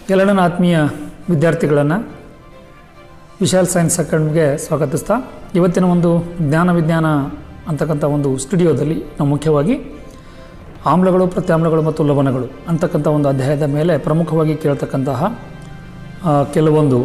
ಎಲ್ಲ ನನ್ನ ಆತ್ಮೀಯ ವಿದ್ಯಾರ್ಥಿಗಳನ್ನು ವಿಶಾಲ್ ಸೈನ್ಸ್ ಅಕಾಡೆಮಿಗೆ ಸ್ವಾಗತಿಸ್ತಾ ಇವತ್ತಿನ ಒಂದು ಜ್ಞಾನ ವಿಜ್ಞಾನ ಅಂತಕ್ಕಂಥ ಒಂದು ಸ್ಟುಡಿಯೋದಲ್ಲಿ ನಾವು ಮುಖ್ಯವಾಗಿ ಆಮ್ಲಗಳು ಪ್ರತ್ಯಾಮ್ಲಗಳು ಮತ್ತು ಲವಣಗಳು ಅಂತಕ್ಕಂಥ ಒಂದು ಅಧ್ಯಾಯದ ಮೇಲೆ ಪ್ರಮುಖವಾಗಿ ಕೇಳ್ತಕ್ಕಂತಹ ಆ, ಕೆಲವೊಂದು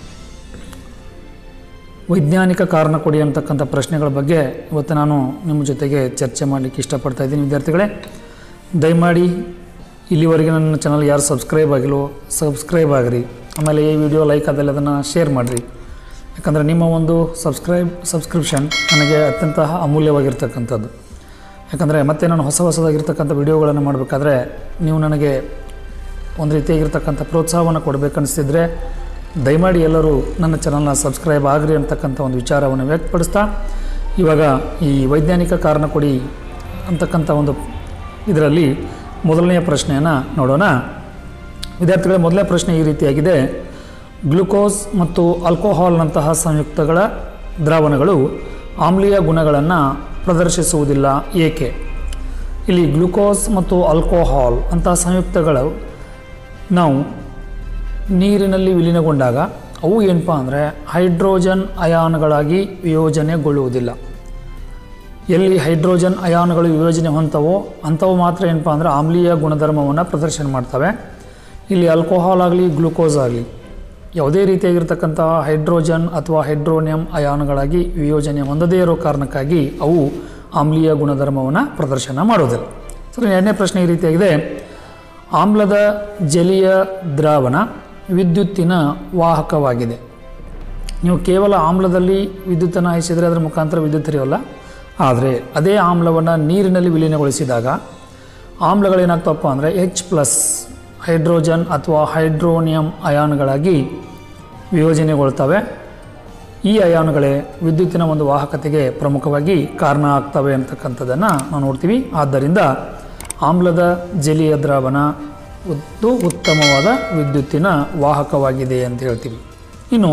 ವೈಜ್ಞಾನಿಕ ಕಾರಣ ಕೊಡಿ ಅಂತಕ್ಕಂಥ ಪ್ರಶ್ನೆಗಳ ಬಗ್ಗೆ ಇವತ್ತು ನಾನು ನಿಮ್ಮ ಜೊತೆಗೆ ಚರ್ಚೆ ಮಾಡಲಿಕ್ಕೆ ಇಷ್ಟಪಡ್ತಾ ಇದ್ದೀನಿ ವಿದ್ಯಾರ್ಥಿಗಳೇ ದಯಮಾಡಿ ಇಲ್ಲಿವರೆಗೆ ನನ್ನ ಚಾನಲ್ ಯಾರು ಸಬ್ಸ್ಕ್ರೈಬ್ ಆಗಿಲ್ಲೋ ಸಬ್ಸ್ಕ್ರೈಬ್ ಆಗಿರಿ ಆಮೇಲೆ ಈ ವಿಡಿಯೋ ಲೈಕ್ ಆದಲ್ಲಿ ಅದನ್ನು ಶೇರ್ ಮಾಡಿರಿ ಯಾಕಂದರೆ ನಿಮ್ಮ ಒಂದು ಸಬ್ಸ್ಕ್ರೈಬ್ ಸಬ್ಸ್ಕ್ರಿಪ್ಷನ್ ನನಗೆ ಅತ್ಯಂತ ಅಮೂಲ್ಯವಾಗಿರ್ತಕ್ಕಂಥದ್ದು ಯಾಕಂದರೆ ಮತ್ತೆ ನಾನು ಹೊಸ ಹೊಸದಾಗಿರ್ತಕ್ಕಂಥ ವಿಡಿಯೋಗಳನ್ನು ಮಾಡಬೇಕಾದ್ರೆ ನೀವು ನನಗೆ ಒಂದು ರೀತಿಯಾಗಿರ್ತಕ್ಕಂಥ ಪ್ರೋತ್ಸಾಹವನ್ನು ಕೊಡಬೇಕನ್ನಿಸ್ತಿದ್ರೆ ದಯಮಾಡಿ ಎಲ್ಲರೂ ನನ್ನ ಚಾನಲ್ನ ಸಬ್ಸ್ಕ್ರೈಬ್ ಆಗ್ರಿ ಅಂತಕ್ಕಂಥ ಒಂದು ವಿಚಾರವನ್ನು ವ್ಯಕ್ತಪಡಿಸ್ತಾ ಇವಾಗ ಈ ವೈಜ್ಞಾನಿಕ ಕಾರಣ ಕೊಡಿ ಅಂತಕ್ಕಂಥ ಒಂದು ಇದರಲ್ಲಿ ಮೊದಲನೆಯ ಪ್ರಶ್ನೆಯನ್ನು ನೋಡೋಣ ವಿದ್ಯಾರ್ಥಿಗಳ ಮೊದಲನೇ ಪ್ರಶ್ನೆ ಈ ರೀತಿಯಾಗಿದೆ ಗ್ಲುಕೋಸ್ ಮತ್ತು ಆಲ್ಕೋಹಾಲ್ನಂತಹ ಸಂಯುಕ್ತಗಳ ದ್ರಾವಣಗಳು ಆಮ್ಲೀಯ ಗುಣಗಳನ್ನು ಪ್ರದರ್ಶಿಸುವುದಿಲ್ಲ ಏಕೆ ಇಲ್ಲಿ ಗ್ಲುಕೋಸ್ ಮತ್ತು ಆಲ್ಕೋಹಾಲ್ ಅಂತಹ ಸಂಯುಕ್ತಗಳು ನಾವು ನೀರಿನಲ್ಲಿ ವಿಲೀನಗೊಂಡಾಗ ಅವು ಏನಪ್ಪ ಅಂದರೆ ಹೈಡ್ರೋಜನ್ ಅಯಾನ್ಗಳಾಗಿ ವಿಯೋಜನೆಗೊಳ್ಳುವುದಿಲ್ಲ ಎಲ್ಲಿ ಹೈಡ್ರೋಜನ್ ಅಯಾನ್ಗಳು ವಿಯೋಜನೆ ಹೊಂತವೋ ಅಂಥವು ಮಾತ್ರ ಏನಪ್ಪ ಅಂದರೆ ಆಮ್ಲೀಯ ಗುಣಧರ್ಮವನ್ನು ಪ್ರದರ್ಶನ ಮಾಡ್ತವೆ ಇಲ್ಲಿ ಆಲ್ಕೋಹಾಲ್ ಆಗಲಿ ಗ್ಲೂಕೋಸ್ ಆಗಲಿ ಯಾವುದೇ ರೀತಿಯಾಗಿರ್ತಕ್ಕಂಥ ಹೈಡ್ರೋಜನ್ ಅಥವಾ ಹೈಡ್ರೋನಿಯಂ ಅಯಾನ್ಗಳಾಗಿ ವಿಯೋಜನೆ ಹೊಂದದೇ ಇರೋ ಕಾರಣಕ್ಕಾಗಿ ಅವು ಆಮ್ಲೀಯ ಗುಣಧರ್ಮವನ್ನು ಪ್ರದರ್ಶನ ಮಾಡೋದಿಲ್ಲ ಸರಿ ಎರಡನೇ ಪ್ರಶ್ನೆ ಈ ರೀತಿಯಾಗಿದೆ ಆಮ್ಲದ ಜಲೀಯ ದ್ರಾವಣ ವಿದ್ಯುತ್ತಿನ ವಾಹಕವಾಗಿದೆ ನೀವು ಕೇವಲ ಆಮ್ಲದಲ್ಲಿ ವಿದ್ಯುತ್ತನ್ನು ಹಾಯಿಸಿದರೆ ಅದರ ಮುಖಾಂತರ ವಿದ್ಯುತ್ ಹರಿಯೋಲ್ಲ ಆದರೆ ಅದೇ ಆಮ್ಲವನ್ನು ನೀರಿನಲ್ಲಿ ವಿಲೀನಗೊಳಿಸಿದಾಗ ಆಮ್ಲಗಳೇನಾಗ್ತವಪ್ಪ ಅಂದರೆ ಎಚ್ ಪ್ಲಸ್ ಹೈಡ್ರೋಜನ್ ಅಥವಾ ಹೈಡ್ರೋನಿಯಂ ಅಯಾನ್ಗಳಾಗಿ ವಿಯೋಜನೆಗೊಳ್ತವೆ ಈ ಅಯಾನುಗಳೇ ವಿದ್ಯುತ್ತಿನ ಒಂದು ವಾಹಕತೆಗೆ ಪ್ರಮುಖವಾಗಿ ಕಾರಣ ಆಗ್ತವೆ ಅಂತಕ್ಕಂಥದ್ದನ್ನು ನಾವು ನೋಡ್ತೀವಿ ಆದ್ದರಿಂದ ಆಮ್ಲದ ಜಲೀಯ ದ್ರಾವಣ ಒಂದು ಉತ್ತಮವಾದ ವಿದ್ಯುತ್ತಿನ ವಾಹಕವಾಗಿದೆ ಅಂತ ಹೇಳ್ತೀವಿ ಇನ್ನು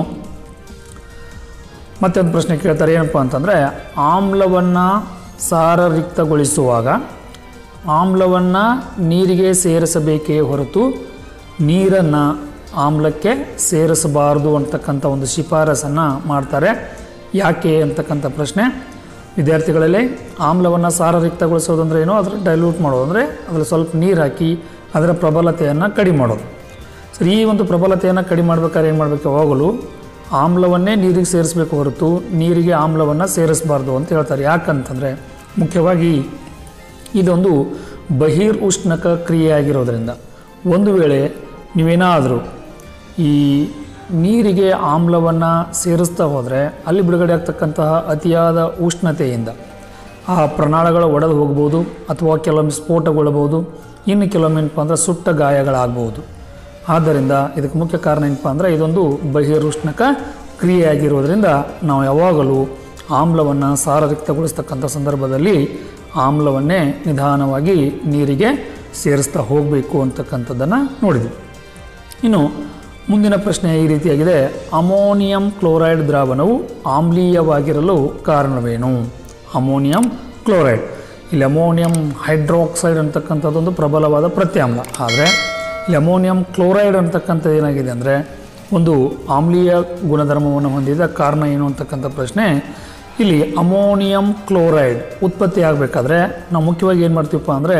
ಮತ್ತೊಂದು ಪ್ರಶ್ನೆ ಕೇಳ್ತಾರೆ ಏನಪ್ಪ ಅಂತಂದರೆ ಆಮ್ಲವನ್ನು ಸಾರರಿಕ್ತಗೊಳಿಸುವಾಗ ಆಮ್ಲವನ್ನು ನೀರಿಗೆ ಸೇರಿಸಬೇಕೇ ಹೊರತು ನೀರನ್ನು ಆಮ್ಲಕ್ಕೆ ಸೇರಿಸಬಾರದು ಅಂತಕ್ಕಂಥ ಒಂದು ಶಿಫಾರಸನ್ನು ಮಾಡ್ತಾರೆ ಯಾಕೆ ಅಂತಕ್ಕಂಥ ಪ್ರಶ್ನೆ ವಿದ್ಯಾರ್ಥಿಗಳಲ್ಲಿ ಆಮ್ಲವನ್ನು ಸಾರರಿಕ್ತಗೊಳಿಸೋದಂದ್ರೆ ಏನೋ ಅದರ ಡೈಲ್ಯೂಟ್ ಮಾಡೋದು ಅಂದರೆ ಅದರಲ್ಲಿ ಸ್ವಲ್ಪ ನೀರು ಹಾಕಿ ಅದರ ಪ್ರಬಲತೆಯನ್ನು ಕಡಿಮೆ ಮಾಡೋದು ಸರಿ ಈ ಒಂದು ಪ್ರಬಲತೆಯನ್ನು ಕಡಿಮೆ ಮಾಡ್ಬೇಕಾದ್ರೆ ಏನು ಮಾಡಬೇಕು ಯಾವಾಗಲೂ ಆಮ್ಲವನ್ನೇ ನೀರಿಗೆ ಸೇರಿಸಬೇಕು ಹೊರತು ನೀರಿಗೆ ಆಮ್ಲವನ್ನು ಸೇರಿಸಬಾರ್ದು ಅಂತ ಹೇಳ್ತಾರೆ ಯಾಕಂತಂದರೆ ಮುಖ್ಯವಾಗಿ ಇದೊಂದು ಬಹಿರ್ ಉಷ್ಣಕ ಕ್ರಿಯೆ ಆಗಿರೋದ್ರಿಂದ ಒಂದು ವೇಳೆ ನೀವೇನಾದರೂ ಈ ನೀರಿಗೆ ಆಮ್ಲವನ್ನು ಸೇರಿಸ್ತಾ ಹೋದರೆ ಅಲ್ಲಿ ಬಿಡುಗಡೆ ಆಗ್ತಕ್ಕಂತಹ ಅತಿಯಾದ ಉಷ್ಣತೆಯಿಂದ ಆ ಪ್ರಣಾಳಗಳು ಒಡೆದು ಹೋಗ್ಬೋದು ಅಥವಾ ಕೆಲವೊಮ್ಮೆ ಸ್ಫೋಟಗೊಳ್ಳಬಹುದು ಇನ್ನು ಕೆಲವೊಮ್ಮೆ ಏನಪ್ಪ ಅಂದರೆ ಸುಟ್ಟ ಗಾಯಗಳಾಗ್ಬೋದು ಆದ್ದರಿಂದ ಇದಕ್ಕೆ ಮುಖ್ಯ ಕಾರಣ ಏನಪ್ಪ ಅಂದರೆ ಇದೊಂದು ಬಹಿರುಷ್ಣಕ ಕ್ರಿಯೆಯಾಗಿರೋದ್ರಿಂದ ನಾವು ಯಾವಾಗಲೂ ಆಮ್ಲವನ್ನು ಸಾರರಿಕ್ತಗೊಳಿಸ್ತಕ್ಕಂಥ ಸಂದರ್ಭದಲ್ಲಿ ಆಮ್ಲವನ್ನೇ ನಿಧಾನವಾಗಿ ನೀರಿಗೆ ಸೇರಿಸ್ತಾ ಹೋಗಬೇಕು ಅಂತಕ್ಕಂಥದ್ದನ್ನು ನೋಡಿದ್ವಿ ಇನ್ನು ಮುಂದಿನ ಪ್ರಶ್ನೆ ಈ ರೀತಿಯಾಗಿದೆ ಅಮೋನಿಯಂ ಕ್ಲೋರೈಡ್ ದ್ರಾವಣವು ಆಮ್ಲೀಯವಾಗಿರಲು ಕಾರಣವೇನು ಅಮೋನಿಯಂ ಕ್ಲೋರೈಡ್ ಇಲ್ಲಿ ಅಮೋನಿಯಂ ಹೈಡ್ರಾಕ್ಸೈಡ್ ಅಂತಕ್ಕಂಥದ್ದೊಂದು ಪ್ರಬಲವಾದ ಪ್ರತ್ಯಾಮ್ಲ ಆದರೆ ಇಲ್ಲಿ ಅಮೋನಿಯಂ ಕ್ಲೋರೈಡ್ ಅಂತಕ್ಕಂಥದ್ದು ಏನಾಗಿದೆ ಅಂದರೆ ಒಂದು ಆಮ್ಲೀಯ ಗುಣಧರ್ಮವನ್ನು ಹೊಂದಿದ ಕಾರಣ ಏನು ಅಂತಕ್ಕಂಥ ಪ್ರಶ್ನೆ ಇಲ್ಲಿ ಅಮೋನಿಯಂ ಕ್ಲೋರೈಡ್ ಉತ್ಪತ್ತಿ ಆಗಬೇಕಾದ್ರೆ ನಾವು ಮುಖ್ಯವಾಗಿ ಏನು ಮಾಡ್ತೀವಪ್ಪ ಅಂದರೆ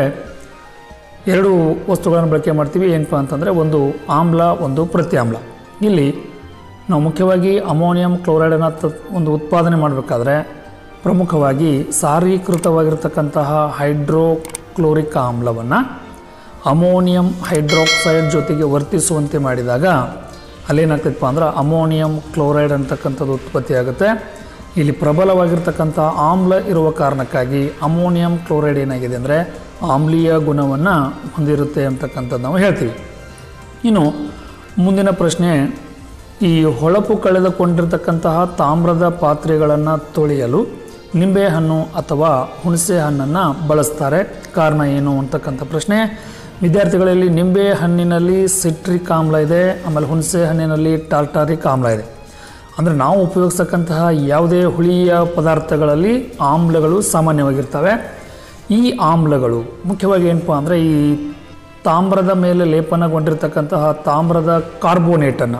ಎರಡು ವಸ್ತುಗಳನ್ನು ಬಳಕೆ ಮಾಡ್ತೀವಿ ಏನಪ್ಪ ಅಂತಂದರೆ ಒಂದು ಆಮ್ಲ ಒಂದು ಪ್ರತ್ಯಾಮ್ಲ ಇಲ್ಲಿ ನಾವು ಮುಖ್ಯವಾಗಿ ಅಮೋನಿಯಂ ಕ್ಲೋರೈಡನ್ನು ತ ಒಂದು ಉತ್ಪಾದನೆ ಮಾಡಬೇಕಾದ್ರೆ ಪ್ರಮುಖವಾಗಿ ಸಾರೀಕೃತವಾಗಿರ್ತಕ್ಕಂತಹ ಹೈಡ್ರೋಕ್ಲೋರಿಕ್ ಆಮ್ಲವನ್ನು ಅಮೋನಿಯಂ ಹೈಡ್ರಾಕ್ಸೈಡ್ ಜೊತೆಗೆ ವರ್ತಿಸುವಂತೆ ಮಾಡಿದಾಗ ಅಲ್ಲೇನಾಗ್ತೈತಪ್ಪ ಅಂದ್ರೆ ಅಮೋನಿಯಂ ಕ್ಲೋರೈಡ್ ಅಂತಕ್ಕಂಥದ್ದು ಉತ್ಪತ್ತಿ ಆಗುತ್ತೆ ಇಲ್ಲಿ ಪ್ರಬಲವಾಗಿರ್ತಕ್ಕಂಥ ಆಮ್ಲ ಇರುವ ಕಾರಣಕ್ಕಾಗಿ ಅಮೋನಿಯಂ ಕ್ಲೋರೈಡ್ ಏನಾಗಿದೆ ಅಂದರೆ ಆಮ್ಲೀಯ ಗುಣವನ್ನು ಹೊಂದಿರುತ್ತೆ ಅಂತಕ್ಕಂಥದ್ದು ನಾವು ಹೇಳ್ತೀವಿ ಇನ್ನು ಮುಂದಿನ ಪ್ರಶ್ನೆ ಈ ಹೊಳಪು ಕಳೆದುಕೊಂಡಿರ್ತಕ್ಕಂತಹ ತಾಮ್ರದ ಪಾತ್ರೆಗಳನ್ನು ತೊಳೆಯಲು ನಿಂಬೆಹಣ್ಣು ಅಥವಾ ಹುಣಸೆ ಹಣ್ಣನ್ನು ಬಳಸ್ತಾರೆ ಕಾರಣ ಏನು ಅಂತಕ್ಕಂಥ ಪ್ರಶ್ನೆ ವಿದ್ಯಾರ್ಥಿಗಳಲ್ಲಿ ನಿಂಬೆ ಹಣ್ಣಿನಲ್ಲಿ ಸಿಟ್ರಿಕ್ ಆಮ್ಲ ಇದೆ ಆಮೇಲೆ ಹುಣಸೆ ಹಣ್ಣಿನಲ್ಲಿ ಟಾರ್ಟಾರಿಕ್ ಆಮ್ಲ ಇದೆ ಅಂದರೆ ನಾವು ಉಪಯೋಗಿಸ್ತಕ್ಕಂತಹ ಯಾವುದೇ ಹುಳಿಯ ಪದಾರ್ಥಗಳಲ್ಲಿ ಆಮ್ಲಗಳು ಸಾಮಾನ್ಯವಾಗಿರ್ತವೆ ಈ ಆಮ್ಲಗಳು ಮುಖ್ಯವಾಗಿ ಏನಪ್ಪ ಅಂದರೆ ಈ ತಾಮ್ರದ ಮೇಲೆ ಲೇಪನಗೊಂಡಿರ್ತಕ್ಕಂತಹ ತಾಮ್ರದ ಕಾರ್ಬೋನೇಟನ್ನು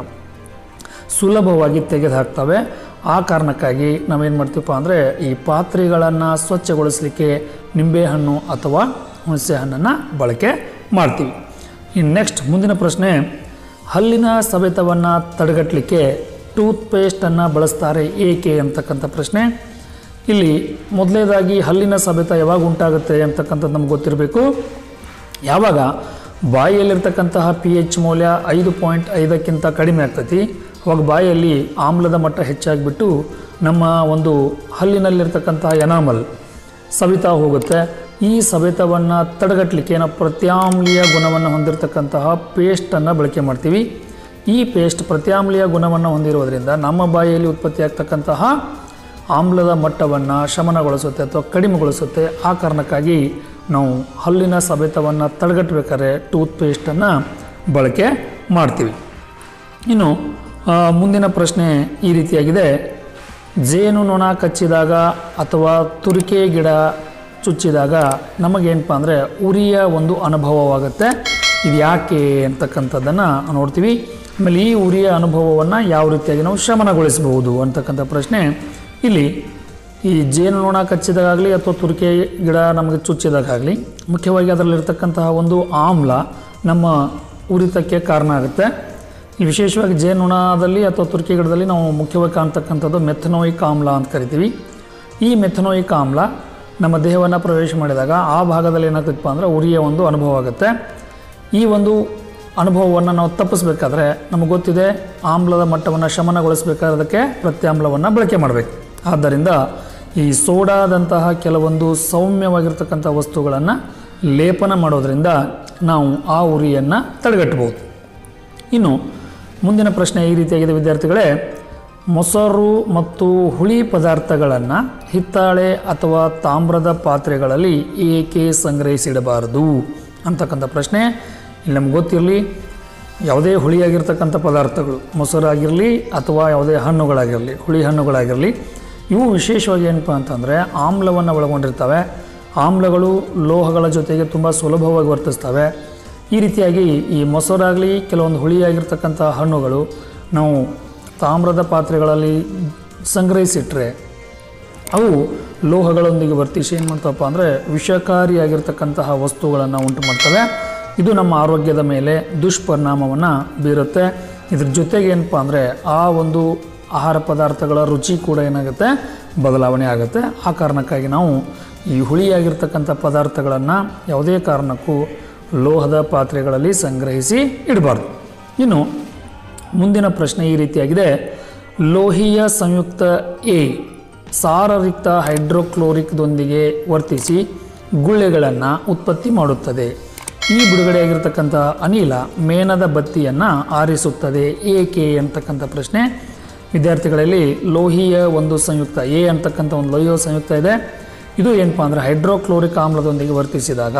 ಸುಲಭವಾಗಿ ತೆಗೆದುಹಾಕ್ತವೆ ಆ ಕಾರಣಕ್ಕಾಗಿ ನಾವೇನು ಮಾಡ್ತೀವಪ್ಪ ಅಂದರೆ ಈ ಪಾತ್ರೆಗಳನ್ನು ಸ್ವಚ್ಛಗೊಳಿಸಲಿಕ್ಕೆ ನಿಂಬೆಹಣ್ಣು ಅಥವಾ ಹುಣಸೆ ಹಣ್ಣನ್ನು ಬಳಕೆ ಮಾಡ್ತೀವಿ ಇನ್ನು ನೆಕ್ಸ್ಟ್ ಮುಂದಿನ ಪ್ರಶ್ನೆ ಹಲ್ಲಿನ ಸವೆತವನ್ನು ತಡೆಗಟ್ಟಲಿಕ್ಕೆ ಟೂತ್ ಪೇಸ್ಟನ್ನು ಬಳಸ್ತಾರೆ ಏಕೆ ಅಂತಕ್ಕಂಥ ಪ್ರಶ್ನೆ ಇಲ್ಲಿ ಮೊದಲನೇದಾಗಿ ಹಲ್ಲಿನ ಸವೆತ ಯಾವಾಗ ಉಂಟಾಗುತ್ತೆ ಅಂತಕ್ಕಂಥದ್ದು ನಮ್ಗೆ ಗೊತ್ತಿರಬೇಕು ಯಾವಾಗ ಬಾಯಿಯಲ್ಲಿರ್ತಕ್ಕಂತಹ ಪಿ ಎಚ್ ಮೌಲ್ಯ ಐದು ಪಾಯಿಂಟ್ ಐದಕ್ಕಿಂತ ಕಡಿಮೆ ಆಗ್ತೈತಿ ಅವಾಗ ಬಾಯಲ್ಲಿ ಆಮ್ಲದ ಮಟ್ಟ ಹೆಚ್ಚಾಗಿಬಿಟ್ಟು ನಮ್ಮ ಒಂದು ಹಲ್ಲಿನಲ್ಲಿರ್ತಕ್ಕಂತಹ ಎನಾಮಲ್ ಸವಿತಾ ಹೋಗುತ್ತೆ ಈ ಸವೆತವನ್ನು ತಡೆಗಟ್ಟಲಿಕ್ಕೆ ನಾವು ಪ್ರತ್ಯಾಮ್ಲೀಯ ಗುಣವನ್ನು ಹೊಂದಿರತಕ್ಕಂತಹ ಪೇಸ್ಟನ್ನು ಬಳಕೆ ಮಾಡ್ತೀವಿ ಈ ಪೇಸ್ಟ್ ಪ್ರತ್ಯಾಮ್ಲೀಯ ಗುಣವನ್ನು ಹೊಂದಿರುವುದರಿಂದ ನಮ್ಮ ಬಾಯಿಯಲ್ಲಿ ಉತ್ಪತ್ತಿಯಾಗ್ತಕ್ಕಂತಹ ಆಮ್ಲದ ಮಟ್ಟವನ್ನು ಶಮನಗೊಳಿಸುತ್ತೆ ಅಥವಾ ಕಡಿಮೆಗೊಳಿಸುತ್ತೆ ಆ ಕಾರಣಕ್ಕಾಗಿ ನಾವು ಹಲ್ಲಿನ ಸವೆತವನ್ನು ತಡೆಗಟ್ಟಬೇಕಾದ್ರೆ ಟೂತ್ ಪೇಸ್ಟನ್ನು ಬಳಕೆ ಮಾಡ್ತೀವಿ ಇನ್ನು ಆ, ಮುಂದಿನ ಪ್ರಶ್ನೆ ಈ ರೀತಿಯಾಗಿದೆ ಜೇನು ನೊಣ ಕಚ್ಚಿದಾಗ ಅಥವಾ ತುರಿಕೆ ಗಿಡ ಚುಚ್ಚಿದಾಗ ನಮಗೇನಪ್ಪ ಅಂದರೆ ಉರಿಯ ಒಂದು ಅನುಭವವಾಗುತ್ತೆ ಇದು ಯಾಕೆ ಅಂತಕ್ಕಂಥದ್ದನ್ನು ನೋಡ್ತೀವಿ ಆಮೇಲೆ ಈ ಉರಿಯ ಅನುಭವವನ್ನು ಯಾವ ರೀತಿಯಾಗಿ ನಾವು ಶಮನಗೊಳಿಸಬಹುದು ಅಂತಕ್ಕಂಥ ಪ್ರಶ್ನೆ ಇಲ್ಲಿ ಈ ಜೇನು ನೊಣ ಕಚ್ಚಿದಾಗಲಿ ಅಥವಾ ತುರಿಕೆ ಗಿಡ ನಮಗೆ ಚುಚ್ಚಿದಾಗಲಿ ಮುಖ್ಯವಾಗಿ ಅದರಲ್ಲಿರ್ತಕ್ಕಂತಹ ಒಂದು ಆಮ್ಲ ನಮ್ಮ ಉರಿತಕ್ಕೆ ಕಾರಣ ಆಗುತ್ತೆ ಈ ವಿಶೇಷವಾಗಿ ಜೇನುಣದಲ್ಲಿ ಅಥವಾ ತುರ್ಕಿ ಗಿಡದಲ್ಲಿ ನಾವು ಮುಖ್ಯವಾಗಿ ಕಾಣ್ತಕ್ಕಂಥದ್ದು ಮೆಥನೋಯಿಕ್ ಆಮ್ಲ ಅಂತ ಕರಿತೀವಿ ಈ ಮೆಥನೋಯಿಕ್ ಆಮ್ಲ ನಮ್ಮ ದೇಹವನ್ನು ಪ್ರವೇಶ ಮಾಡಿದಾಗ ಆ ಭಾಗದಲ್ಲಿ ಏನಾಗ್ತದಪ್ಪ ಅಂದರೆ ಉರಿಯ ಒಂದು ಅನುಭವ ಆಗುತ್ತೆ ಈ ಒಂದು ಅನುಭವವನ್ನು ನಾವು ತಪ್ಪಿಸ್ಬೇಕಾದ್ರೆ ನಮಗೆ ಗೊತ್ತಿದೆ ಆಮ್ಲದ ಮಟ್ಟವನ್ನು ಶಮನಗೊಳಿಸಬೇಕಾದ್ರೆ ಅದಕ್ಕೆ ಪ್ರತ್ಯಾಮ್ಲವನ್ನು ಬಳಕೆ ಮಾಡಬೇಕು ಆದ್ದರಿಂದ ಈ ಸೋಡಾದಂತಹ ಕೆಲವೊಂದು ಸೌಮ್ಯವಾಗಿರ್ತಕ್ಕಂಥ ವಸ್ತುಗಳನ್ನು ಲೇಪನ ಮಾಡೋದರಿಂದ ನಾವು ಆ ಉರಿಯನ್ನು ತಡೆಗಟ್ಟಬಹುದು ಇನ್ನು ಮುಂದಿನ ಪ್ರಶ್ನೆ ಈ ರೀತಿಯಾಗಿದೆ ವಿದ್ಯಾರ್ಥಿಗಳೇ ಮೊಸರು ಮತ್ತು ಹುಳಿ ಪದಾರ್ಥಗಳನ್ನು ಹಿತ್ತಾಳೆ ಅಥವಾ ತಾಮ್ರದ ಪಾತ್ರೆಗಳಲ್ಲಿ ಏಕೆ ಸಂಗ್ರಹಿಸಿಡಬಾರದು ಅಂತಕ್ಕಂಥ ಪ್ರಶ್ನೆ ಇಲ್ಲಿ ನಮ್ಗೆ ಗೊತ್ತಿರಲಿ ಯಾವುದೇ ಹುಳಿಯಾಗಿರ್ತಕ್ಕಂಥ ಪದಾರ್ಥಗಳು ಮೊಸರಾಗಿರಲಿ ಅಥವಾ ಯಾವುದೇ ಹಣ್ಣುಗಳಾಗಿರಲಿ ಹುಳಿ ಹಣ್ಣುಗಳಾಗಿರಲಿ ಇವು ವಿಶೇಷವಾಗಿ ಏನಪ್ಪ ಅಂತಂದರೆ ಆಮ್ಲವನ್ನು ಒಳಗೊಂಡಿರ್ತವೆ ಆಮ್ಲಗಳು ಲೋಹಗಳ ಜೊತೆಗೆ ತುಂಬ ಸುಲಭವಾಗಿ ವರ್ತಿಸ್ತವೆ ಈ ರೀತಿಯಾಗಿ ಈ ಮೊಸರಾಗಲಿ ಕೆಲವೊಂದು ಹುಳಿಯಾಗಿರ್ತಕ್ಕಂಥ ಹಣ್ಣುಗಳು ನಾವು ತಾಮ್ರದ ಪಾತ್ರೆಗಳಲ್ಲಿ ಸಂಗ್ರಹಿಸಿಟ್ರೆ ಅವು ಲೋಹಗಳೊಂದಿಗೆ ವರ್ತಿಸಿ ಏನು ಮಾಡ್ತವಪ್ಪ ಅಂದರೆ ವಿಷಕಾರಿಯಾಗಿರ್ತಕ್ಕಂತಹ ವಸ್ತುಗಳನ್ನು ಉಂಟು ಮಾಡ್ತವೆ ಇದು ನಮ್ಮ ಆರೋಗ್ಯದ ಮೇಲೆ ದುಷ್ಪರಿಣಾಮವನ್ನು ಬೀರುತ್ತೆ ಇದ್ರ ಜೊತೆಗೆ ಏನಪ್ಪ ಅಂದರೆ ಆ ಒಂದು ಆಹಾರ ಪದಾರ್ಥಗಳ ರುಚಿ ಕೂಡ ಏನಾಗುತ್ತೆ ಬದಲಾವಣೆ ಆಗುತ್ತೆ ಆ ಕಾರಣಕ್ಕಾಗಿ ನಾವು ಈ ಹುಳಿಯಾಗಿರ್ತಕ್ಕಂಥ ಪದಾರ್ಥಗಳನ್ನು ಯಾವುದೇ ಕಾರಣಕ್ಕೂ ಲೋಹದ ಪಾತ್ರೆಗಳಲ್ಲಿ ಸಂಗ್ರಹಿಸಿ ಇಡಬಾರ್ದು ಇನ್ನು ಮುಂದಿನ ಪ್ರಶ್ನೆ ಈ ರೀತಿಯಾಗಿದೆ ಲೋಹೀಯ ಸಂಯುಕ್ತ ಎ ಸಾರರಿಕ್ತ ಹೈಡ್ರೋಕ್ಲೋರಿಕ್ದೊಂದಿಗೆ ವರ್ತಿಸಿ ಗುಳ್ಳೆಗಳನ್ನು ಉತ್ಪತ್ತಿ ಮಾಡುತ್ತದೆ ಈ ಬಿಡುಗಡೆಯಾಗಿರ್ತಕ್ಕಂಥ ಅನಿಲ ಮೇಣದ ಬತ್ತಿಯನ್ನು ಆರಿಸುತ್ತದೆ ಏಕೆ ಅಂತಕ್ಕಂಥ ಪ್ರಶ್ನೆ ವಿದ್ಯಾರ್ಥಿಗಳಲ್ಲಿ ಲೋಹೀಯ ಒಂದು ಸಂಯುಕ್ತ ಎ ಅಂತಕ್ಕಂಥ ಒಂದು ಲೋಹೀಯ ಸಂಯುಕ್ತ ಇದೆ ಇದು ಏನಪ್ಪ ಅಂದರೆ ಹೈಡ್ರೋಕ್ಲೋರಿಕ್ ಆಮ್ಲದೊಂದಿಗೆ ವರ್ತಿಸಿದಾಗ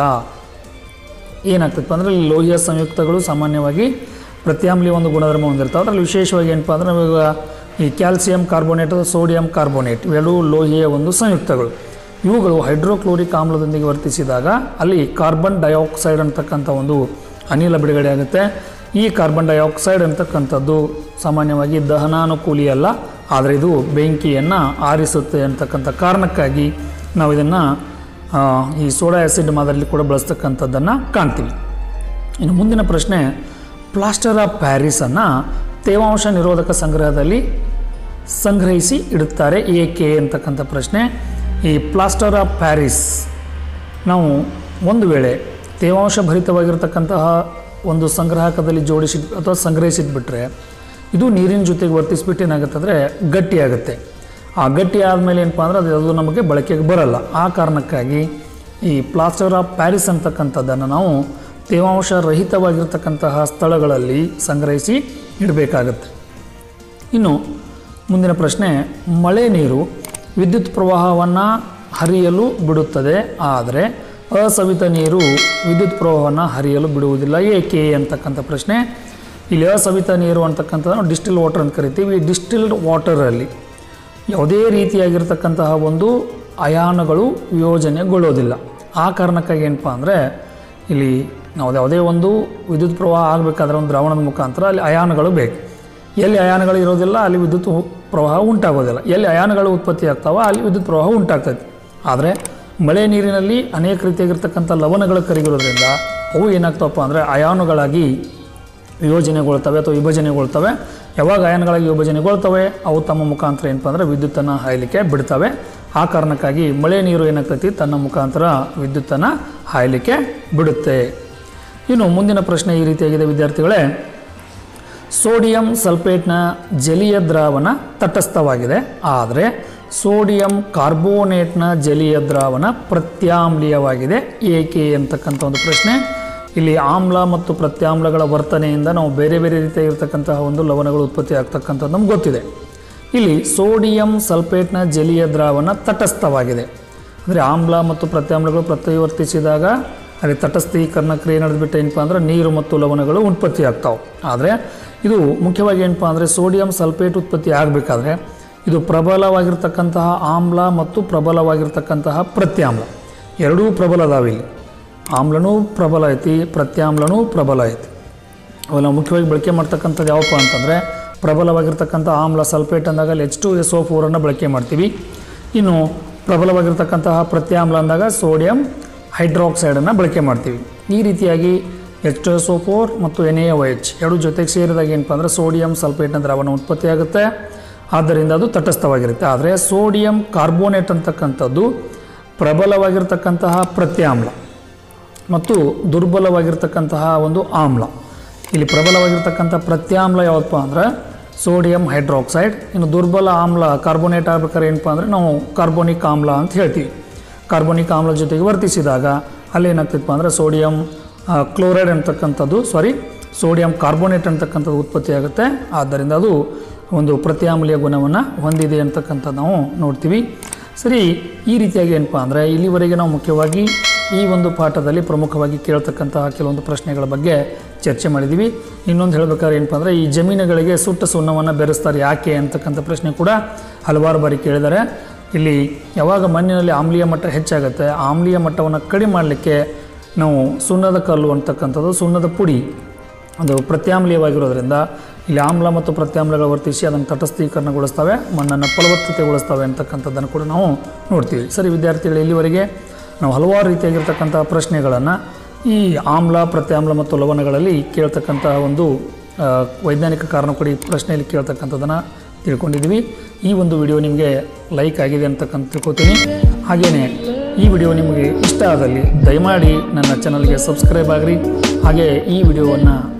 ಏನಾಗ್ತದಪ್ಪ ಅಂದರೆ ಈ ಲೋಹೀಯ ಸಂಯುಕ್ತಗಳು ಸಾಮಾನ್ಯವಾಗಿ ಪ್ರತ್ಯಾಮ್ಲೀಯ ಒಂದು ಗುಣಧರ್ಮ ಹೊಂದಿರ್ತಾವೆ ಅದರಲ್ಲಿ ವಿಶೇಷವಾಗಿ ಏನಪ್ಪ ಅಂದರೆ ಇವಾಗ ಈ ಕ್ಯಾಲ್ಸಿಯಂ ಕಾರ್ಬೋನೇಟ್ ಅಥವಾ ಸೋಡಿಯಂ ಕಾರ್ಬೋನೇಟ್ ಇವೆರಡೂ ಲೋಹೀಯ ಒಂದು ಸಂಯುಕ್ತಗಳು ಇವುಗಳು ಹೈಡ್ರೋಕ್ಲೋರಿಕ್ ಆಮ್ಲದೊಂದಿಗೆ ವರ್ತಿಸಿದಾಗ ಅಲ್ಲಿ ಕಾರ್ಬನ್ ಡೈಆಕ್ಸೈಡ್ ಅಂತಕ್ಕಂಥ ಒಂದು ಅನಿಲ ಬಿಡುಗಡೆ ಆಗುತ್ತೆ ಈ ಕಾರ್ಬನ್ ಡೈಆಕ್ಸೈಡ್ ಅಂತಕ್ಕಂಥದ್ದು ಸಾಮಾನ್ಯವಾಗಿ ದಹನಾನುಕೂಲಿ ಅಲ್ಲ ಆದರೆ ಇದು ಬೆಂಕಿಯನ್ನು ಆರಿಸುತ್ತೆ ಅಂತಕ್ಕಂಥ ಕಾರಣಕ್ಕಾಗಿ ನಾವು ಇದನ್ನು ಆ, ಈ ಸೋಡಾ ಆ್ಯಸಿಡ್ ಮಾದರಿಯಲ್ಲಿ ಕೂಡ ಬಳಸ್ತಕ್ಕಂಥದ್ದನ್ನು ಕಾಣ್ತೀವಿ ಇನ್ನು ಮುಂದಿನ ಪ್ರಶ್ನೆ ಪ್ಲಾಸ್ಟರ್ ಆಫ್ ಪ್ಯಾರಿಸನ್ನು ತೇವಾಂಶ ನಿರೋಧಕ ಸಂಗ್ರಹದಲ್ಲಿ ಸಂಗ್ರಹಿಸಿ ಇಡುತ್ತಾರೆ ಏಕೆ ಅಂತಕ್ಕಂಥ ಪ್ರಶ್ನೆ ಈ ಪ್ಲಾಸ್ಟರ್ ಆಫ್ ಪ್ಯಾರಿಸ್ ನಾವು ಒಂದು ವೇಳೆ ತೇವಾಂಶ ಭರಿತವಾಗಿರ್ತಕ್ಕಂತಹ ಒಂದು ಸಂಗ್ರಾಹಕದಲ್ಲಿ ಜೋಡಿಸಿ ಅಥವಾ ಸಂಗ್ರಹಿಸಿಟ್ಬಿಟ್ರೆ ಇದು ನೀರಿನ ಜೊತೆಗೆ ವರ್ತಿಸ್ಬಿಟ್ಟು ಏನಾಗುತ್ತೆ ಅಂದರೆ ಗಟ್ಟಿಯಾಗುತ್ತೆ ಆ ಗಟ್ಟಿ ಆದಮೇಲೆ ಏನಪ್ಪ ಅಂದರೆ ಅದು ಅದು ನಮಗೆ ಬಳಕೆಗೆ ಬರಲ್ಲ ಆ ಕಾರಣಕ್ಕಾಗಿ ಈ ಪ್ಲಾಸ್ಟರ್ ಆಫ್ ಪ್ಯಾರಿಸ್ ಅಂತಕ್ಕಂಥದ್ದನ್ನು ನಾವು ತೇವಾಂಶ ರಹಿತವಾಗಿರ್ತಕ್ಕಂತಹ ಸ್ಥಳಗಳಲ್ಲಿ ಸಂಗ್ರಹಿಸಿ ಇಡಬೇಕಾಗತ್ತೆ ಇನ್ನು ಮುಂದಿನ ಪ್ರಶ್ನೆ ಮಳೆ ನೀರು ವಿದ್ಯುತ್ ಪ್ರವಾಹವನ್ನು ಹರಿಯಲು ಬಿಡುತ್ತದೆ ಆದರೆ ಅಸವಿತ ನೀರು ವಿದ್ಯುತ್ ಪ್ರವಾಹವನ್ನು ಹರಿಯಲು ಬಿಡುವುದಿಲ್ಲ ಏಕೆ ಅಂತಕ್ಕಂಥ ಪ್ರಶ್ನೆ ಇಲ್ಲಿ ಅಸವಿತ ನೀರು ಅಂತಕ್ಕಂಥದ್ದು ಡಿಸ್ಟಿಲ್ ವಾಟರ್ ಅಂತ ಕರಿತೀವಿ ಈ ಡಿಸ್ಟಿಲ್ಡ್ ವಾಟರಲ್ಲಿ ಯಾವುದೇ ರೀತಿಯಾಗಿರ್ತಕ್ಕಂತಹ ಒಂದು ಅಯಾನುಗಳು ವಿಯೋಜನೆಗೊಳ್ಳೋದಿಲ್ಲ ಆ ಕಾರಣಕ್ಕಾಗಿ ಏನಪ್ಪ ಅಂದರೆ ಇಲ್ಲಿ ನಾವು ಯಾವುದೇ ಒಂದು ವಿದ್ಯುತ್ ಪ್ರವಾಹ ಆಗಬೇಕಾದ್ರೆ ಒಂದು ದ್ರಾವಣದ ಮುಖಾಂತರ ಅಲ್ಲಿ ಅಯಾನುಗಳು ಬೇಕು ಎಲ್ಲಿ ಅಯಾನುಗಳು ಇರೋದಿಲ್ಲ ಅಲ್ಲಿ ವಿದ್ಯುತ್ ಉ- ಪ್ರವಾಹ ಉಂಟಾಗೋದಿಲ್ಲ ಎಲ್ಲಿ ಅಯಾನುಗಳು ಉತ್ಪತ್ತಿ ಆಗ್ತಾವ ಅಲ್ಲಿ ವಿದ್ಯುತ್ ಪ್ರವಾಹ ಉಂಟಾಗ್ತೈತಿ ಆದರೆ ಮಳೆ ನೀರಿನಲ್ಲಿ ಅನೇಕ ರೀತಿಯಾಗಿರ್ತಕ್ಕಂಥ ಲವಣಗಳು ಕರಗಿರೋದ್ರಿಂದ ಅವು ಏನಾಗ್ತವಪ್ಪ ಅಂದರೆ ಅಯಾನುಗಳಾಗಿ ವಿಯೋಜನೆಗೊಳ್ತವೆ ಅಥವಾ ವಿಭಜನೆಗೊಳ್ತವೆ ಯಾವಾಗ ಅಯಾನುಗಳಾಗಿ ವಿಭಜನೆಗೊಳ್ತವೆ ಅವು ತಮ್ಮ ಮುಖಾಂತರ ಏನಪ್ಪ ಅಂದರೆ ವಿದ್ಯುತ್ತನ್ನು ಹಾಯಲಿಕ್ಕೆ ಬಿಡ್ತವೆ ಆ ಕಾರಣಕ್ಕಾಗಿ ಮಳೆ ನೀರು ಏನಾಗ್ತೈತಿ ತನ್ನ ಮುಖಾಂತರ ವಿದ್ಯುತ್ತನ್ನು ಹಾಯಲಿಕ್ಕೆ ಬಿಡುತ್ತೆ ಇನ್ನು ಮುಂದಿನ ಪ್ರಶ್ನೆ ಈ ರೀತಿಯಾಗಿದೆ ವಿದ್ಯಾರ್ಥಿಗಳೇ ಸೋಡಿಯಂ ಸಲ್ಫೇಟ್ನ ಜಲೀಯ ದ್ರಾವಣ ತಟಸ್ಥವಾಗಿದೆ ಆದರೆ ಸೋಡಿಯಂ ಕಾರ್ಬೋನೇಟ್ನ ಜಲೀಯ ದ್ರಾವಣ ಪ್ರತ್ಯಾಮ್ಲೀಯವಾಗಿದೆ ಏಕೆ ಅಂತಕ್ಕಂಥ ಒಂದು ಪ್ರಶ್ನೆ ಇಲ್ಲಿ ಆಮ್ಲ ಮತ್ತು ಪ್ರತ್ಯಾಮ್ಲಗಳ ವರ್ತನೆಯಿಂದ ನಾವು ಬೇರೆ ಬೇರೆ ರೀತಿಯಾಗಿರ್ತಕ್ಕಂತಹ ಒಂದು ಲವಣಗಳು ಉತ್ಪತ್ತಿ ಆಗ್ತಕ್ಕಂಥದ್ದು ನಮ್ಗೆ ಗೊತ್ತಿದೆ ಇಲ್ಲಿ ಸೋಡಿಯಂ ಸಲ್ಫೇಟ್ನ ಜಲೀಯ ದ್ರಾವಣ ತಟಸ್ಥವಾಗಿದೆ ಅಂದರೆ ಆಮ್ಲ ಮತ್ತು ಪ್ರತ್ಯಾಮ್ಲಗಳು ಪ್ರತಿವರ್ತಿಸಿದಾಗ ಅಲ್ಲಿ ತಟಸ್ಥೀಕರಣ ಕ್ರಿಯೆ ನಡೆದ್ಬಿಟ್ಟು ಏನಪ್ಪ ಅಂದ್ರೆ ನೀರು ಮತ್ತು ಲವಣಗಳು ಉತ್ಪತ್ತಿ ಆಗ್ತಾವೆ ಆದರೆ ಇದು ಮುಖ್ಯವಾಗಿ ಏನಪ್ಪ ಅಂದರೆ ಸೋಡಿಯಂ ಸಲ್ಫೇಟ್ ಉತ್ಪತ್ತಿ ಆಗಬೇಕಾದ್ರೆ ಇದು ಪ್ರಬಲವಾಗಿರ್ತಕ್ಕಂತಹ ಆಮ್ಲ ಮತ್ತು ಪ್ರಬಲವಾಗಿರ್ತಕ್ಕಂತಹ ಪ್ರತ್ಯಾಮ್ಲ ಎರಡೂ ಪ್ರಬಲ ಅದಾವೆ ಇಲ್ಲಿ ಆಮ್ಲನೂ ಪ್ರಬಲ ಐತಿ ಪ್ರತ್ಯಾಮ್ಲನೂ ಪ್ರಬಲ ಐತಿ ಅವೆಲ್ಲ ಮುಖ್ಯವಾಗಿ ಬಳಕೆ ಮಾಡ್ತಕ್ಕಂಥದ್ದು ಯಾವಪ್ಪ ಅಂತಂದರೆ ಪ್ರಬಲವಾಗಿರ್ತಕ್ಕಂಥ ಆಮ್ಲ ಸಲ್ಫೇಟ್ ಅಂದಾಗ ಅಲ್ಲಿ ಎಚ್ ಟು ಎಸ್ ಓ ಫೋರನ್ನು ಬಳಕೆ ಮಾಡ್ತೀವಿ ಇನ್ನು ಪ್ರಬಲವಾಗಿರ್ತಕ್ಕಂತಹ ಪ್ರತ್ಯಾಮ್ಲ ಅಂದಾಗ ಸೋಡಿಯಂ ಹೈಡ್ರಾಕ್ಸೈಡನ್ನು ಬಳಕೆ ಮಾಡ್ತೀವಿ ಈ ರೀತಿಯಾಗಿ H two S O four ಮತ್ತು ಎನ್ ಎ ಒ ಎಚ್ ಎರಡು ಜೊತೆಗೆ ಸೇರಿದಾಗ ಏನಪ್ಪ ಅಂದರೆ ಸೋಡಿಯಂ ಸಲ್ಫೇಟ್ನ ದ್ರಾವಣ ಉತ್ಪತ್ತಿಯಾಗುತ್ತೆ ಆದ್ದರಿಂದ ಅದು ತಟಸ್ಥವಾಗಿರುತ್ತೆ ಆದರೆ ಸೋಡಿಯಂ ಕಾರ್ಬೋನೇಟ್ ಅಂತಕ್ಕಂಥದ್ದು ಪ್ರಬಲವಾಗಿರ್ತಕ್ಕಂತಹ ಪ್ರತ್ಯಾಮ್ಲ ಮತ್ತು ದುರ್ಬಲವಾಗಿರ್ತಕ್ಕಂತಹ ಒಂದು ಆಮ್ಲ ಇಲ್ಲಿ ಪ್ರಬಲವಾಗಿರ್ತಕ್ಕಂಥ ಪ್ರತ್ಯಾಮ್ಲ ಯಾವತ್ತಪ್ಪ ಅಂದ್ರೆ ಸೋಡಿಯಂ ಹೈಡ್ರಾಕ್ಸೈಡ್ ಇನ್ನು ದುರ್ಬಲ ಆಮ್ಲ ಕಾರ್ಬೋನೇಟ್ ಆಗ್ಬೇಕಾದ್ರೆ ಏನಪ್ಪ ಅಂದರೆ ನಾವು ಕಾರ್ಬೋನಿಕ್ ಆಮ್ಲ ಅಂತ ಹೇಳ್ತೀವಿ ಕಾರ್ಬೋನಿಕ್ ಆಮ್ಲ ಜೊತೆಗೆ ವರ್ತಿಸಿದಾಗ ಅಲ್ಲಿ ಏನಾಗ್ತೈತಪ್ಪ ಅಂದರೆ ಸೋಡಿಯಂ ಆ, ಕ್ಲೋರೈಡ್ ಅಂತಕ್ಕಂಥದ್ದು ಸಾರಿ ಸೋಡಿಯಂ ಕಾರ್ಬೋನೇಟ್ ಅಂತಕ್ಕಂಥದ್ದು ಉತ್ಪತ್ತಿ ಆಗುತ್ತೆ ಆದ್ದರಿಂದ ಅದು ಒಂದು ಪ್ರತ್ಯಾಮ್ಲೀಯ ಗುಣವನ್ನು ಹೊಂದಿದೆ ಅಂತಕ್ಕಂಥದ್ದು ನಾವು ನೋಡ್ತೀವಿ ಸರಿ ಈ ರೀತಿಯಾಗಿ ಏನಪ್ಪ ಅಂದರೆ ಇಲ್ಲಿವರೆಗೆ ನಾವು ಮುಖ್ಯವಾಗಿ ಈ ಒಂದು ಪಾಠದಲ್ಲಿ ಪ್ರಮುಖವಾಗಿ ಕೇಳ್ತಕ್ಕಂತಹ ಕೆಲವೊಂದು ಪ್ರಶ್ನೆಗಳ ಬಗ್ಗೆ ಚರ್ಚೆ ಮಾಡಿದ್ದೀವಿ ಇನ್ನೊಂದು ಹೇಳ್ಬೇಕಾದ್ರೆ ಏನಪ್ಪ ಅಂದರೆ ಈ ಜಮೀನುಗಳಿಗೆ ಸುಟ್ಟ ಸುಣ್ಣವನ್ನು ಬೆರೆಸ್ತಾರೆ ಯಾಕೆ ಅಂತಕ್ಕಂಥ ಪ್ರಶ್ನೆ ಕೂಡ ಹಲವಾರು ಬಾರಿ ಕೇಳಿದ್ದಾರೆ ಇಲ್ಲಿ ಯಾವಾಗ ಮಣ್ಣಿನಲ್ಲಿ ಆಮ್ಲೀಯ ಮಟ್ಟ ಹೆಚ್ಚಾಗುತ್ತೆ ಆ ಆಮ್ಲೀಯ ಮಟ್ಟವನ್ನು ಕಡಿಮೆ ಮಾಡಲಿಕ್ಕೆ ನಾವು ಸುಣ್ಣದ ಕಲ್ಲು ಅಂತಕ್ಕಂಥದ್ದು ಸುಣ್ಣದ ಪುಡಿ ಅದು ಪ್ರತ್ಯಾಮ್ಲೀಯವಾಗಿರೋದ್ರಿಂದ ಇಲ್ಲಿ ಆಮ್ಲ ಮತ್ತು ಪ್ರತ್ಯಾಮ್ಲಗಳು ವರ್ತಿಸಿ ಅದನ್ನು ತಟಸ್ಥೀಕರಣಗೊಳಿಸ್ತವೆ ಮಣ್ಣನ್ನು ಫಲವತ್ತತೆಗೊಳಿಸ್ತವೆ ಅಂತಕ್ಕಂಥದ್ದನ್ನು ಕೂಡ ನಾವು ನೋಡ್ತೀವಿ ಸರಿ ವಿದ್ಯಾರ್ಥಿಗಳು ಇಲ್ಲಿವರೆಗೆ ನಾವು ಹಲವಾರು ರೀತಿಯಾಗಿರ್ತಕ್ಕಂಥ ಪ್ರಶ್ನೆಗಳನ್ನು ಈ ಆಮ್ಲ ಪ್ರತ್ಯಾಮ್ಲ ಮತ್ತು ಲವಣಗಳಲ್ಲಿ ಕೇಳ್ತಕ್ಕಂತಹ ಒಂದು ಆ, ವೈಜ್ಞಾನಿಕ ಕಾರಣ ಕೊಡಿ ಪ್ರಶ್ನೆಯಲ್ಲಿ ಕೇಳ್ತಕ್ಕಂಥದ್ದನ್ನು ತಿಳ್ಕೊಂಡಿದ್ವಿ ಈ ಒಂದು ವಿಡಿಯೋ ನಿಮಗೆ ಲೈಕ್ ಆಗಿದೆ ಅಂತಕ್ಕಂಥ ತಿಳ್ಕೊತೀನಿ ಹಾಗೆಯೇ ಈ ವಿಡಿಯೋ ನಿಮಗೆ ಇಷ್ಟ ಆದಲ್ಲಿ ದಯಮಾಡಿ ನನ್ನ ಚಾನಲ್ಗೆ ಸಬ್ಸ್ಕ್ರೈಬ್ ಆಗಿರಿ ಹಾಗೆ ಈ ವಿಡಿಯೋವನ್ನು